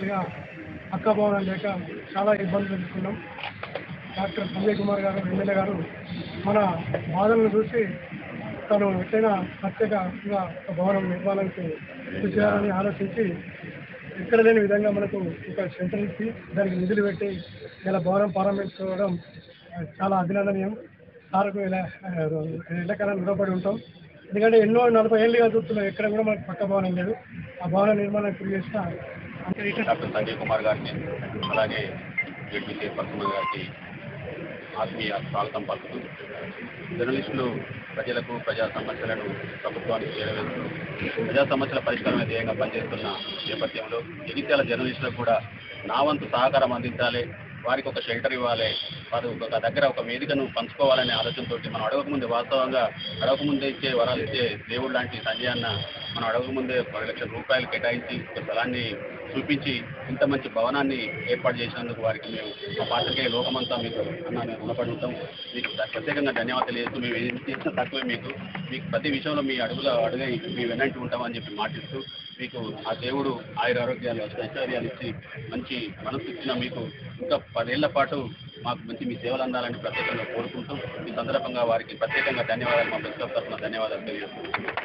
సంవత్సరాలుగా పక్కా భవనం లేక చాలా ఇబ్బందులు ఎదుర్కొన్నాం డాక్టర్ సంజయ్ కుమార్ గారు ఎమ్మెల్యే గారు మన బాధలను చూసి తను ఎట్లయినా ప్రత్యేకంగా ఒక భవనం నిర్మాణానికి కృషి చేయాలని ఆలోచించి ఎక్కడ లేని విధంగా మనకు ఒక సెంటర్ ఇచ్చి దానికి నిధులు పెట్టి ఇలా భవనం ప్రారంభించుకోవడం ఆ, చాలా అభినందనీయం సార్కు ఇలా ఆ, ఎండాకాలం నిలబడి ఉంటాం ఎందుకంటే ఎన్నో నలభై ఏళ్ళుగా చూస్తున్నాం ఎక్కడ కూడా మనకు పక్క భవనం లేదు ఆ భవన నిర్మాణం కృషి చేసిన డాక్టర్ సంజయ్ కుమార్ గారిని అలాగే జడ్పీ చైర్పర్సన్ గారికి ఆత్మీయ స్వాగతం పలుకుతుంది జర్నలిస్టులు ప్రజలకు ప్రజా సమస్యలను ప్రభుత్వానికి చేరవేస్తూ ప్రజా సమస్యల పరిష్కారమే ధ్యేయంగా పనిచేస్తున్న నేపథ్యంలో జగిత్యాల జర్నలిస్టులకు కూడా నా వంతు సహకారం అందించాలి వారికి ఒక షెల్టర్ ఇవ్వాలి వారు ఒక దగ్గర ఒక వేదికను పంచుకోవాలనే ఆలోచనతో మనం అడగకముందే వాస్తవంగా అడగకముందే ఇచ్చే వరాలు ఇచ్చే దేవుడు లాంటి సంజయ్ అన్న మనం అడగకముందే పది లక్షల రూపాయలు కేటాయించి ఒక స్థలాన్ని చూపించి ఇంత మంచి భవనాన్ని ఏర్పాటు చేసినందుకు వారికి మేము మా పాత్రికేయ లోకమంతా మీకు అన్న మేము రుణపడి ఉంటాం మీకు ప్రత్యేకంగా ధన్యవాదాలు తెలియజేస్తూ మేము ఏం చేసినా తక్కువే మీకు మీకు ప్రతి విషయంలో మీ అడుగులో అడుగై మీ వెనంటి ఉంటామని చెప్పి మాటిస్తూ మీకు ఆ దేవుడు ఆయుర ఆరోగ్యాలు ఐశ్వర్యాలు ఇచ్చి మంచి మనసు ఇచ్చిన మీకు ఇంకా పదేళ్ల పాటు మాకు మంచి మీ సేవలు అందాలని ప్రత్యేకంగా కోరుకుంటూ ఈ సందర్భంగా వారికి ప్రత్యేకంగా ధన్యవాదాలు మా ప్రెస్ క్లబ్ తరఫున ధన్యవాదాలు తెలియజేస్తున్నాం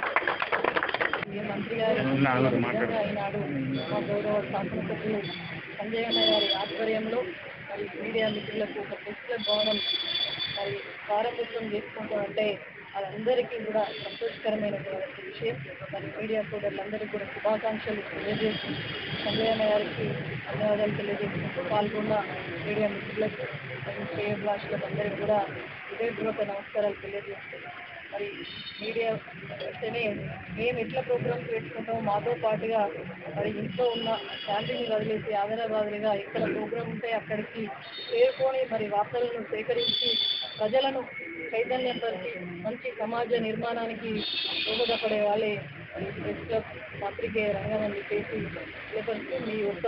ఈ మంత్రి గారు నిజంగా ఈనాడు మా గౌరవ శాసనసభ్యులు సంజయ్ అన్న గారి ఆధ్వర్యంలో మరి మీడియా మిత్రులకు ఒక ప్రెస్ క్లబ్ భవనం మరి ప్రారంభోత్సవం చేసుకుంటాం అంటే అది అందరికీ కూడా సంతోషకరమైనటువంటి విషయం మరి మీడియా సోదరులందరికీ కూడా శుభాకాంక్షలు తెలియజేస్తూ సంజయ్ అన్న గారికి ధన్యవాదాలు తెలియజేసుకుంటూ పాల్గొన్న మీడియా మిత్రులకు మరియు శ్రేయభిలాషులకు అందరికీ కూడా హృదయపూర్వక నమస్కారాలు తెలియజేస్తూ మరి మీడియా వెంటనే మేము ఎట్లా ప్రోగ్రామ్స్ పెట్టుకుంటామో మాతో పాటుగా మరి ఇంట్లో ఉన్న ఫ్యామిలీని వదిలేసి ఆదరాబాదులుగా ఎక్కడ ప్రోగ్రామ్ ఉంటే అక్కడికి చేరుకొని మరి వార్తలను సేకరించి ప్రజలను చైతన్యపరిచి మంచి సమాజ నిర్మాణానికి దోహదపడే వాళ్ళే మరి ప్రెస్ క్లబ్ పత్రికేయ రంగం అని చెప్పేసి తెలియపరుస్తూ మీ యొక్క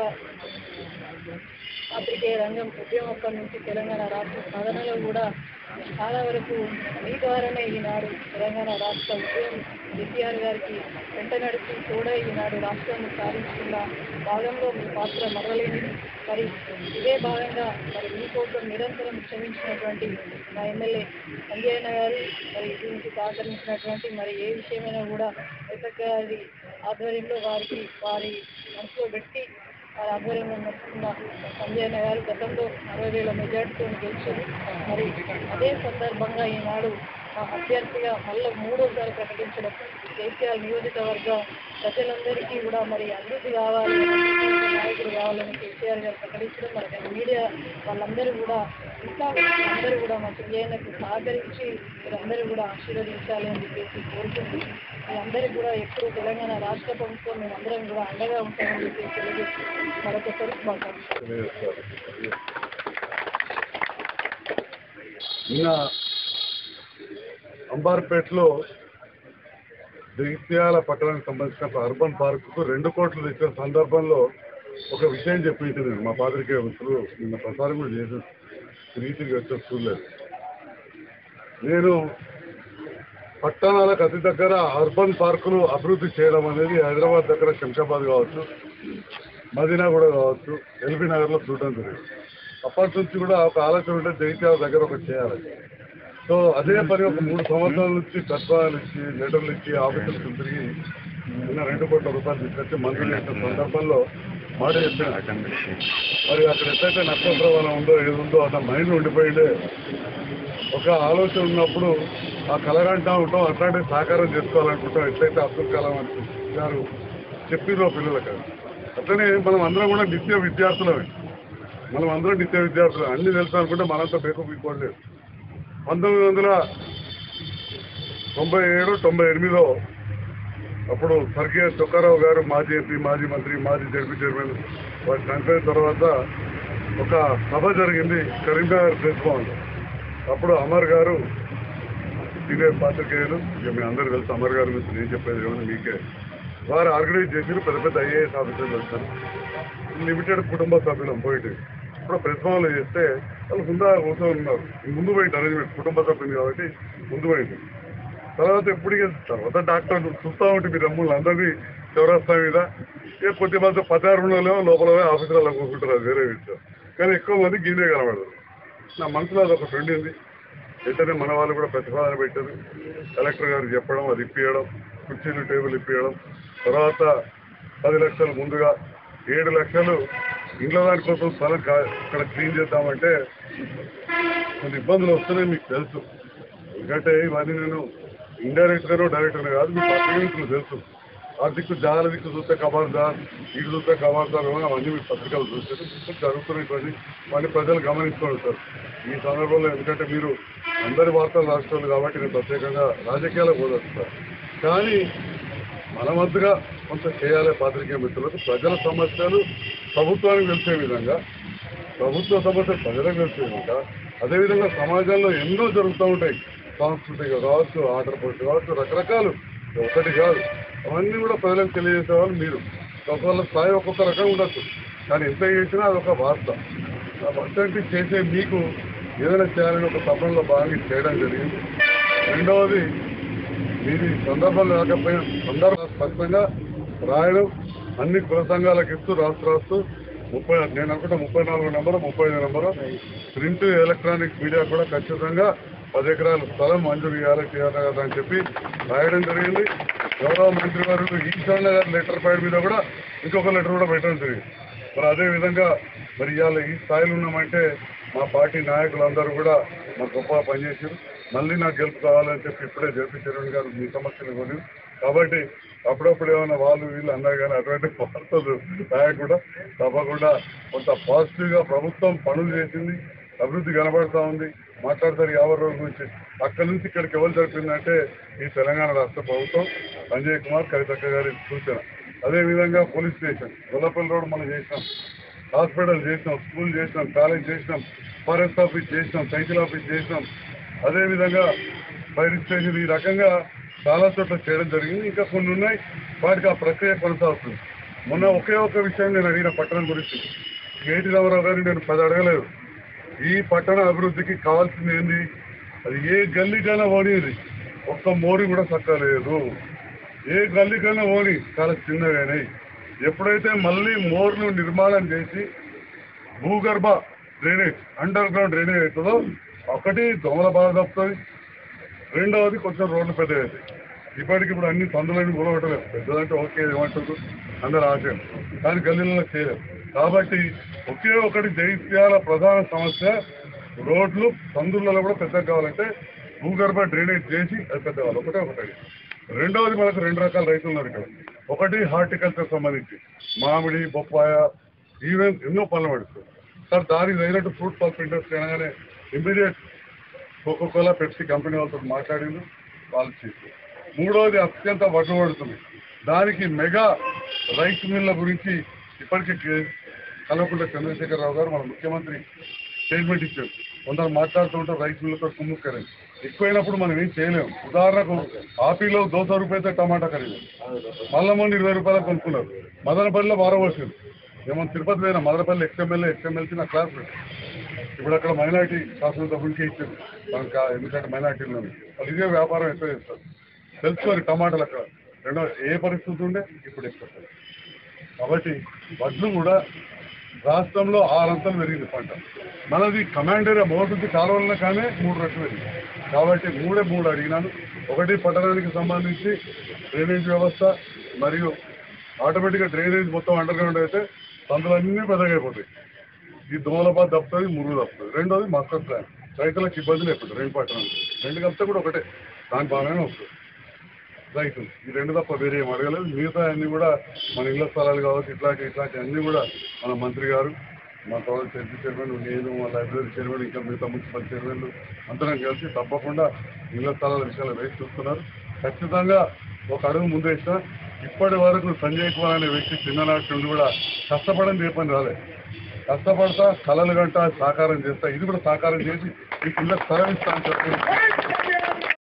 పాత్రికేయ రంగం ఉద్యమప్పటి నుంచి తెలంగాణ రాష్ట్ర సాధనలో కూడా చాలా వరకు మీ ద్వారానే ఈనాడు తెలంగాణ రాష్ట్ర ఉద్యమం కేసీఆర్ గారికి వెంట నడిచి తోడై ఈనాడు రాష్ట్రాన్ని సాధించుకున్న భాగంలో మీ పాత్ర మరవలేనిది మరి ఇదే భాగంగా మరి మీకోసం నిరంతరం శ్రమించినటువంటి మా ఎమ్మెల్యే సంజయ్ అన్న గారు మరి దీనికి సహకరించినటువంటి మరి ఏ విషయమైనా కూడా ఎస్ఎక్ గారి ఆధ్వర్యంలో వారికి వారి మనసులో పెట్టి వారి ఆధ్వర్యంలో నడుస్తున్న సంజయ్ అన్న గారు గతంలో అరవై వేల మెజార్టీతో గెలిచారు మరి అదే సందర్భంగా ఈనాడు మా అభ్యర్థిగా మళ్ళీ మూడోసారి ప్రకటించడం కేసీఆర్ నియోజకవర్గ ప్రజలందరికీ కూడా మరి అభివృద్ధి కావాలి నాయకుడు కావాలని కేసీఆర్ గారు ప్రకటించడం మరి నేను మీడియా వాళ్ళందరూ కూడా ఇంకా అందరూ కూడా మా సంజయనకు సహకరించి మీరందరూ కూడా ఆశీర్వదించాలి అని చెప్పేసి కోరుకుంటూ మీరందరికీ కూడా ఎప్పుడు తెలంగాణ రాష్ట్ర ప్రభుత్వం మేమందరం కూడా అండగా ఉంటామని చెప్పేసి తెలియజేస్తూ మరొకసారి శుభాకాంక్షలు నిన్న అంబార్పేటలో జగిత్యాల పట్టణానికి సంబంధించిన ఒక అర్బన్ పార్కుకు రెండు కోట్లు తెచ్చిన సందర్భంలో ఒక విషయం చెప్పింది నేను మా పాత్రికేయ మిత్రులు నిన్న ప్రసారం కూడా చేసి తిరిగి తిరిగి వచ్చే చూడలేదు నేను పట్టణాలకు అతి దగ్గర అర్బన్ పార్కులు అభివృద్ధి చేయడం అనేది హైదరాబాద్ దగ్గర శంషాబాద్ కావచ్చు మదీనా కూడా కావచ్చు ఎల్బీ నగర్లో చూడడం జరిగింది అప్పటి నుంచి కూడా ఒక ఆలోచన ఉంటే జగిత్యాల దగ్గర ఒకటి చేయాలి సో అదే పని ఒక మూడు సంవత్సరాల నుంచి తత్వాలు ఇచ్చి లెటర్లు ఇచ్చి ఆఫీసులకు తిరిగి నిన్న రెండు కోట్ల రూపాయలు తీసుకొచ్చి మంజూరు చేసిన సందర్భంలో మాట చెప్పిన మరి అక్కడ ఎట్లయితే నష్ట ప్రవాహం ఉందో ఏది ఉందో అతని మైండ్ ఉండిపోయిండే ఒక ఆలోచన ఉన్నప్పుడు ఆ కలగంటా ఉంటాం అట్లాంటి సహకారం చేసుకోవాలనుకుంటాం ఎట్లయితే అబ్దుల్ కలాం అని గారు చెప్పిరో పిల్లలకు అట్లనే మనం అందరం కూడా నిత్య విద్యార్థులమే మనం అందరం నిత్య విద్యార్థులు అన్ని తెలుసు అనుకుంటే మనంతా బేకు మీకోలేదు పంతొమ్మిది వందల తొంభై ఏడు తొంభై ఎనిమిదిలో అప్పుడు స్వర్గీయ చొక్కారావు గారు మాజీ ఎంపీ మాజీ మంత్రి మాజీ జడ్పీ చైర్మన్ వారు చనిపోయిన తర్వాత ఒక సభ జరిగింది కరీంనగర్ ప్రెస్ భవన్ అప్పుడు అమర్ గారు సీనియర్ పాత్రికేయులు ఇక మీ అందరూ తెలుసు అమర్ గారి గురించి నేను చెప్పేది ఏమన్నా మీకే వారు ఆర్గనైజ్ చేసి పెద్ద పెద్ద ఐఏఎస్ ఆఫీసర్లు వచ్చారు లిమిటెడ్ కుటుంబ సభ్యులం పోయింది ఇప్పుడు ప్రెస్ భవన్లో చేస్తే వాళ్ళు ముందా కూర్చొని ఉన్నారు ముందు పోయింది అరేంజ్మెంట్ కుటుంబ సభ్యులు కాబట్టి ముందు పోయింది తర్వాత ఎప్పుడు ఇక తర్వాత డాక్టర్ చూస్తూ ఉంటే మీరు అమ్ములు అందరినీ చౌరస్తా మీద ఇక కొద్ది మంది పదహారు ఉండలేమో లోపల పోయి ఆఫీసులలో కూర్చుంటారు అది వేరే విషయం కానీ ఎక్కువ మంది గిన్నె కనబడదు నా మనసులో అది ఒకటి ఉండింది వెంటనే మన వాళ్ళు కూడా ప్రతిపాదన పెట్టారు కలెక్టర్ గారు చెప్పడం అది ఇప్పియడం కుర్చీలు టేబుల్ ఇప్పియడం తర్వాత పది లక్షలు ముందుగా ఏడు లక్షలు ఇంట్లో దానికోసం స్థలం కా- ఇక్కడ క్లీన్ చేద్దామంటే కొన్ని ఇబ్బందులు వస్తున్నాయి మీకు తెలుసు ఎందుకంటే ఇవన్నీ నేను ఇండైరెక్ట్ గాను డైరెక్ట్ గాను కాదు మీకు అర్థం తెలుసు ఆ దిక్కు జాల దిక్కు చూస్తే కబార్దార్ ఇటు చూస్తే కబార్దార్ అవన్నీ మీ పత్రికలు చూస్తారు జరుగుతున్నాయి ఇవన్నీ ఇవన్నీ ప్రజలు గమనిస్తూ ఉంటారు ఈ సందర్భంలో ఎందుకంటే మీరు అందరి వార్తలు రాష్ట్రాలు కాబట్టి నేను ప్రత్యేకంగా రాజకీయాలకు పోదొస్తాను కానీ మనవంతుగా కొంత చేయాలి పాత్రికేయ మిత్రులకు ప్రజల సమస్యలు ప్రభుత్వానికి తెలిసే విధంగా ప్రభుత్వ సమస్యలు ప్రజలకు తెలిసే విధంగా అదేవిధంగా సమాజంలో ఎన్నో జరుగుతూ ఉంటాయి సాంస్కృతిక కావచ్చు ఆటల పోటీ కావచ్చు రకరకాలు ఒకటి కాదు అవన్నీ కూడా ప్రజలకు తెలియజేసే వాళ్ళు మీరు ఒక్కొక్క స్థాయి ఒక్కొక్క రకంగా ఉండొచ్చు కానీ ఎంత చేసినా అదొక వార్త ఆ వార్త చేసే మీకు ఏదైనా చేయాలని ఒక తపనలో భాగంగా చేయడం జరిగింది రెండవది మీది సందర్భం లేకపోయినా సందర్భ స్పష్టంగా రాయడం అన్ని కుల సంఘాలకు ఇస్తూ రాస్తూ రాస్తూ ముప్పై నేను అనుకుంటా ముప్పై నాలుగు నెంబరు ముప్పై ఐదు నెంబరు ప్రింట్ ఎలక్ట్రానిక్ మీడియా కూడా ఖచ్చితంగా పది ఎకరాల స్థలం మంజూరు చేయాలి చేయాలి కదా అని చెప్పి రాయడం జరిగింది గౌరవ మంత్రి గారు ఈశాన్య గారి లెటర్ ప్యాడ్ మీద కూడా ఇంకొక లెటర్ కూడా పెట్టడం జరిగింది మరి అదే విధంగా మరి ఇవాళ ఈ స్థాయిలో ఉన్నామంటే మా పార్టీ నాయకులందరూ కూడా మా గొప్పగా పనిచేసారు మళ్ళీ నాకు గెలుపు కావాలని చెప్పి ఇప్పుడే జేపీ చరణ్ గారు మీ సమస్యలు కొని కాబట్టి అప్పుడప్పుడు ఏమైనా వాళ్ళు వీళ్ళు అన్నారు కానీ అటువంటి వార్తలు నాయకుడు తప్పకుండా కొంత పాజిటివ్గా ప్రభుత్వం పనులు చేసింది అభివృద్ధి కనబడతా ఉంది మాట్లాడతారు యాభై రోజుల గురించి అక్కడి నుంచి ఇక్కడికి ఎవరు జరిపిందంటే ఈ తెలంగాణ రాష్ట్ర ప్రభుత్వం సంజయ్ కుమార్ కవితక్క గారి సూచన అదేవిధంగా పోలీస్ స్టేషన్ గొల్లపల్లి రోడ్ మనం చేసినాం హాస్పిటల్ చేసినాం స్కూల్ చేసినాం కాలేజ్ చేసినాం ఫారెస్ట్ ఆఫీస్ చేసినాం సైకిల్ ఆఫీస్ చేసినాం అదేవిధంగా ఫైర్ స్టేషన్ ఈ రకంగా చాలా చోట్ల చేయడం జరిగింది ఇంకా కొన్ని ఉన్నాయి వాటికి ఆ ప్రక్రియ కొనసాగుతుంది మొన్న ఒకే ఒక విషయం నేను అడిగిన పట్టణం గురించి కేటీ రామారావు గారిని నేను పది అడగలేదు ఈ పట్టణ అభివృద్ధికి కావాల్సింది ఏంది అది ఏ గల్లీకైనా పోనీది ఒక్క మోరి కూడా చక్కలేదు ఏ గల్లీకైనా పోని చాలా చిన్నగానే ఎప్పుడైతే మళ్ళీ మోర్లు నిర్మాణం చేసి భూగర్భ డ్రైనేజ్ అండర్ గ్రౌండ్ డ్రైనేజ్ అవుతుందో ఒకటి దోమల బాధ తప్పుతుంది రెండవది కొంచెం రోడ్లు పెద్దగా అవుతాయి ఇప్పటికి ఇప్పుడు అన్ని సందులని కూలగొట్టలేదు పెద్దదంటే ఓకే ఏమంటారు అందరు ఆశయం కానీ గల్లీలలో చేయలేదు కాబట్టి ఒకే ఒకటి జైత్యాల ప్రధాన సమస్య రోడ్లు సందులలో కూడా పెద్దగా కావాలంటే భూగర్భ డ్రైనేజ్ చేసి అది పెద్ద కావాలి ఒకటే ఒకటి రెండవది మనకు రెండు రకాల రైతులు ఉన్నారు ఇక్కడ ఒకటి హార్టికల్చర్ సంబంధించి మామిడి బొప్పాయ ఈవెన్ ఎన్నో పనులు పడుతుంది సార్ దానికి తగినట్టు ఫ్రూట్ పల్ప్ ఇండస్ట్రీ అనగానే ఇమ్మీడియట్ కోకోకోలా పెప్సీ కంపెనీ వాళ్ళతో మాట్లాడింది వాళ్ళు చేసి మూడవది అత్యంత వడ్లు పడుతుంది దానికి మెగా రైస్ మిల్ల గురించి ఇప్పటికే కే- కల్వకుంట్ల చంద్రశేఖరరావు గారు మన ముఖ్యమంత్రి స్టేట్మెంట్ ఇచ్చారు కొందరు మాట్లాడుతుంటే రైస్ మిల్లతో కుమ్ముక్కరని ఎక్కువైనప్పుడు మనం ఏం చేయలేము ఉదాహరణకు ఆపీలో దోస రూపాయలతో టమాటా ఖరీదు మల్లమ్మని ఇరవై రూపాయలకు కొనుక్కున్నారు మదనపల్లిలో మారవలసింది ఏమో తిరుపతి పోయినా మదనపల్లి ఎక్స్ఎంఎల్ఏ ఎక్స్ఎంఎల్సీ నా క్లాస్ ఇప్పుడు అక్కడ మైనార్టీ శాసనసభ్యులకే ఇచ్చారు మనకు ఆ- ఎందుకంటే మైనార్టీలో వాళ్ళు ఇదే వ్యాపారం ఎక్కువ చేస్తారు తెలుసుకోరు టమాటాలు అక్కడ రెండో ఏ పరిస్థితి ఉండే ఇప్పుడు ఎక్కువ కాబట్టి వడ్లు కూడా రాష్ట్రంలో ఆరంతలు పెరిగింది పంట మనది కమాండర్ మోటుంది కాలువలన కానీ మూడు రెట్లు పెరిగింది కాబట్టి మూడే మూడు అడిగినాను ఒకటి పట్టణానికి సంబంధించి డ్రైనేజ్ వ్యవస్థ మరియు ఆటోమేటిక్గా డ్రైనేజ్ మొత్తం అండర్ గ్రౌండ్ అయితే సందులన్నీ పెద్దగా అయిపోతాయి ఈ దోమలబాద్ తప్పుతుంది మురుగు తప్పుతుంది రెండోది మాస్టర్ ప్లాన్ రైతులకు ఇబ్బంది లేకుండా రెండు పట్టణాలు రెండు కలిపితే కూడా ఒకటే దాని బాగానే వస్తుంది రైతు ఈ రెండు తప్ప వేరే ఏం అడగలేదు మిగతా అన్ని కూడా మన ఇళ్ల స్థలాలు కావచ్చు ఇట్లాంటి ఇట్లాంటి అన్ని కూడా మన మంత్రి గారు మా తోడు చర్చి చైర్మన్ నేను మా లైబ్రరీ చైర్మన్ ఇంకా మిగతా మున్సిపల్ చైర్మన్లు అందరం కలిసి తప్పకుండా ఇళ్ల స్థలాల విషయాలు వేసి చూస్తున్నారు ఖచ్చితంగా ఒక అడుగు ముందు వేసిన ఇప్పటి వరకు సంజయ్ కుమార్ అనే వ్యక్తి చిన్ననాటి నుండి కూడా కష్టపడని ఏ పని రాలే కష్టపడతా కలలు గంట సాకారం చేస్తా ఇది కూడా సాకారం చేసి ఈ పిల్లలకు స్థలం ఇస్తా అని చెప్పి